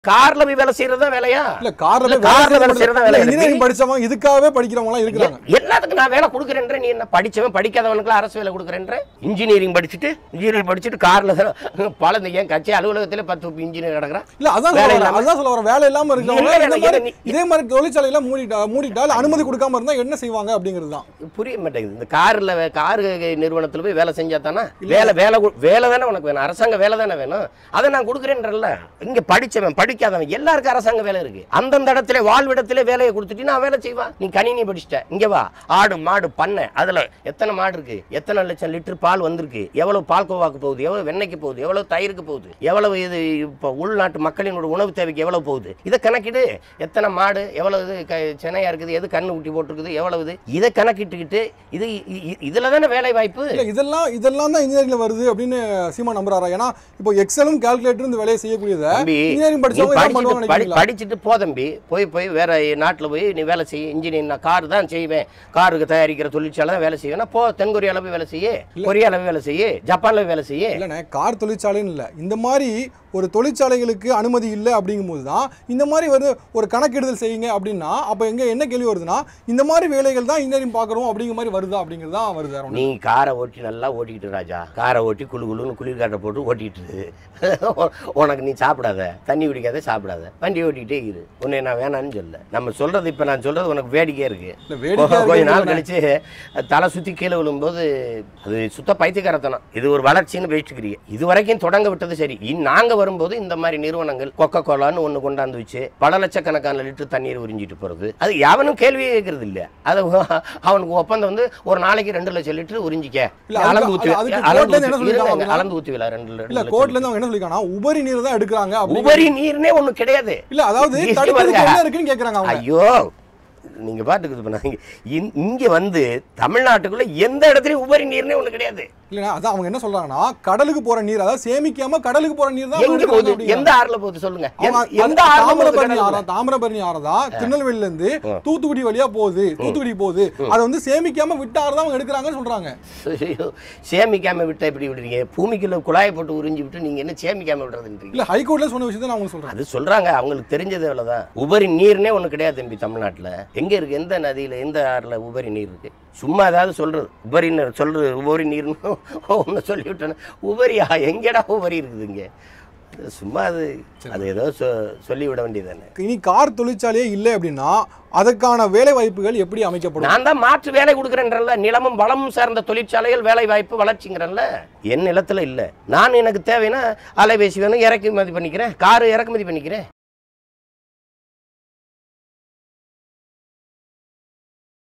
கார்ல போய் வேலை செய்யறது தான் வேலையா இல்ல கார்ல இல்ல, போய் வேலை கார்ல வேலை செய்யறது செய்யறது வேலை இன்ஜினியரிங் இருக்கு. படிச்சவங்க இதுக்காகவே படிக்கிறவங்க எல்லாம் இருக்கிறாங்க எ- எல்லாத்துக்கும் நான் வேலை கொடுக்குறேன்ற நீ என்ன படிச்சவன் படிக்காதவனுக்குலாம் அரசு வேலை கொடுக்குறேன்ற இன்ஜினியரிங் படிச்சுட்டு இன்ஜினியரிங் படிச்சுட்டு கார்ல பழந்த ஏன் கட்சி அலுவலகத்துல பத்து இன்ஜினியர் கிடக்குறான் இல்ல அதான் வேலை சொல்ல வரேன். இல்லாம- அதான் சொல்ல வரேன் வேலை இல்லாம இருக்கவங்க இல்ல, இந்த இல்ல, மாதிரி இல்ல, இதே மாதிரி தொழிற்சாலையில மூடிட்டா மூடிட்டால் அனுமதி கொடுக்காம இருந்தா என்ன செய்வாங்க அப்படிங்கிறது தான் புரிய மாட்டேங்குது இந்த கார்ல வே- கார் நிறுவனத்துல போய் வேலை செஞ்சா தானே வேலை வேலை கு- வேலை தானே உனக்கு வேணும் அரசாங்க வேலை தானே வேணும் அதை நான் கொடுக்குறேன்றல்ல இங்க படிச்சவன் படிக்காதவன் எல்லாருக்கும் அரசாங்க வேலை இருக்கு அந்தந்த இடத்துல வாழ்விடத்துல வேலையை கொடுத்துட்டு நான் வேலை செய்வான் நீ கணினி படிச்சிட்ட இங்க வா ஆடு மாடு பண்ணை அதுல எத்தனை மாடு இருக்கு எத்தனை லட்சம் லிட்டர் பால் வந்திருக்கு எவ்வளவு பால்கோவாக்கு போகுது எவ்வளவு வெண்ணெய்க்கு போகுது எவ்வளவு தயிருக்கு போகுது எவ்வளவு இது இப்போ உள்நாட்டு மக்களினோட உணவு தேவைக்கு எவ்வளவு போகுது இதை கணக்கிடு எத்தனை மாடு எவ்வளவு இது க- சென்னையா இருக்குது எது கண்ணு ஊட்டி போட்டிருக்குது எவ்வளவு இது இதை கணக்கிட்டுக்கிட்டு இது இ- இ- இதுல தானே வேலை வாய்ப்பு இல்ல இதெல்லாம் இதெல்லாம் தான் இன்ஜினியரிங்ல வருது அப்படின்னு சீமா நம்புறாரா ஏன்னா இப்போ எக்ஸலும் கால்குலேட்டர் இந்த வேலையை செய்யக்கூடியத தம்பி இன்ஜினியரிங் நீ படிச்சவங்க இதான் பண்ணுவாங்க படிச்சுட்டு படி- நினைக்கிறீங்களா படிச்சுட்டு போ தம்பி போய் போய் வேற நாட்டுல போய் நீ வேலை செய்ய இன்ஜினியர் நான் கார் தான் செய்வேன் காருக்கு தயாரிக்கிற தொழிற்சாலை தான் வேலை செய்வேன் போ தென்கொரியால போய் வேலை செய்ய கொரியால போய் வேலை செய்ய ஜப்பான்ல போய் வேலை செய்ய இல்லைண்ணே கார் தொழிற்சாலைன்னு இல்லை இந்த மாதிரி ஒரு தொழிற்சாலைகளுக்கு அனுமதி இல்லை அப்படிங்கும்போது தான் இந்த மாதிரி ஒரு ஒரு கணக்கெடுதல் செய்யுங்க அப்படின்னா அப்போ எங்க என்ன கேள்வி வருதுன்னா இந்த மாதிரி வேலைகள் தான் இன்ஜினியரிங் பார்க்குறோம் அப்படிங்கிற மாதிரி வருதா அப்படிங்கிறது தான் வருது வேற ஒண்ணும் நீ காரை ஓட்டி நல்லா ஓட்டிக்கிட்டு ராஜா காரை ஓட்டி குளு குளுன்னு குளிர்காட்டை போட்டு ஓட்டிக்கிட்டு உ- உனக்கு நீ சாப்பிடாத தண்ணி குடிக்காத சாப்பிடாத வண்டி ஓட்டிக்கிட்டே இரு உன்னை நான் வேணான்னு சொல்ல நம்ம சொல்றது இப்ப நான் சொல்றது உனக்கு வேடிக்கையா இருக்கு இல்ல, வேடிக்கையா கொஞ்ச இருக்கு நாள் இல்லைண்ணே. கழிச்சு தலை சுத்தி கீழே விழும்போது அது சுத்த பைத்தியக்காரத்தனம் இது ஒரு வளர்ச்சின்னு பேசிக்கிறீங்க இது வரைக்கும் தொடங்க விட்டது சரி இன் நாங்க வரும்போது இந்த மாதிரி நிறுவனங்கள் கொக்கோ கோலான்னு ஒண்ணு கொண்டாந்து வச்சு பல லட்சக்கணக்கான லிட்டர் தண்ணீர் உறிஞ்சிட்டு போறது அது எவனும் கேள்வியே கேட்கறது இல்ல அது அவனுக்கு ஒப்பந்தம் வந்து ஒரு நாளைக்கு ரெண்டு லட்சம் லிட்டர் உறிஞ்சிக்க இல்ல, அதுக்கு- அளந்து ஊத்தி அதுக்கு அளந்து கோர்ட்ல இருந்து என்ன ஊத்தி- சொல்லிருக்காங்க இருங்க, அப்படின்னா? அளந்து ஊத்தி வில ரெண்டு ரெண்டு இல்ல லட்சம் கோர்ட்ல இருந்து அவங்க என்ன சொல்லிருக்காங்கன்னா உபரி நீர் தான் எடுக்கிறாங்க அப்படி உபரி நீர்னே ஒண்ணு கிடையாது இல்ல அதாவது இங்க தடுக்கிறதுக்கு பாருங்க. என்ன இருக்குன்னு கேக்குறாங்க அவங்க ஐயோ நீங்க பாட்டுக்கு இது பண்ணாங்க இந்- இங்க வந்து தமிழ்நாட்டுக்குள்ள எந்த இடத்துலயும் உபரி நீர்னே ஒண்ணு கிடையாது இல்லைன்னா அதான் அவங்க என்ன சொல்றாங்கன்னா கடலுக்கு போற நீர் அதாவது சேமிக்காம கடலுக்கு போற நீர் தான் எங்க எடுக்கிறாங்க போகுது அப்படிங்கிறாங்க. எந்த ஆறுல போகுது சொல்லுங்க அவங்க எந்த- எந்த ஆறுல போகுது தாமிரபரணி கடலுக்குள்ள? ஆறா தாமிரபரணி ஆறதா திருநெல்வேலில இருந்து தூத்துக்குடி வழியா போகுது தூத்துக்குடி போகுது அதை வந்து சேமிக்காம விட்ட ஆறு தான் அவங்க எடுக்கிறாங்கன்னு சொல்றாங்க ஐயோ, சேமிக்காம விட்டா எப்படி விடுறீங்க பூமிக்குள்ள குழாயை போட்டு உறிஞ்சி விட்டு நீங்க என்ன சேமிக்காம விடுறதுன்றீங்க இல்ல ஹைகோர்ட்ல சொன்ன விஷயத்தை நான் உங்களுக்கு சொல்றேன் அது சொல்றாங்க அவங்களுக்கு தெரிஞ்சது அவ்வளவுதான் உபரி நீர்னே ஒண்ணு கிடையாது தம்பி தமிழ்நாட்டுல எங்க இருக்கு எந்த நதியில எந்த ஆறுல உபரி நீர் இருக்கு சும்மா ஏதாவது சொல்றது உபரி நீர் சொல்றது உபரி நீர்னு ஒன்று சொல்லிவிட்டேன்னு உபரியா எங்கடா உபரி இருக்குது இங்க சும்மா அது அது ஏதோ சொ- சொல்லி விட வேண்டியதானே இனி கார் தொழிற்சாலையே இல்லை அப்படின்னா அதுக்கான வேலை வாய்ப்புகள் எப்படி அமைக்கப்படும் நான் தான் மாற்று வேலை கொடுக்குறேன்றல நிலமும் வளமும் சார்ந்த தொழிற்சாலைகள் வேலை வாய்ப்பு வளர்ச்சிங்கிறேன்ல என் நிலத்துல இல்ல நான் எனக்கு தேவைன்னா அலைபேசி வேணும் இறக்குமதி பண்ணிக்கிறேன் காரு இறக்குமதி பண்ணிக்கிறேன்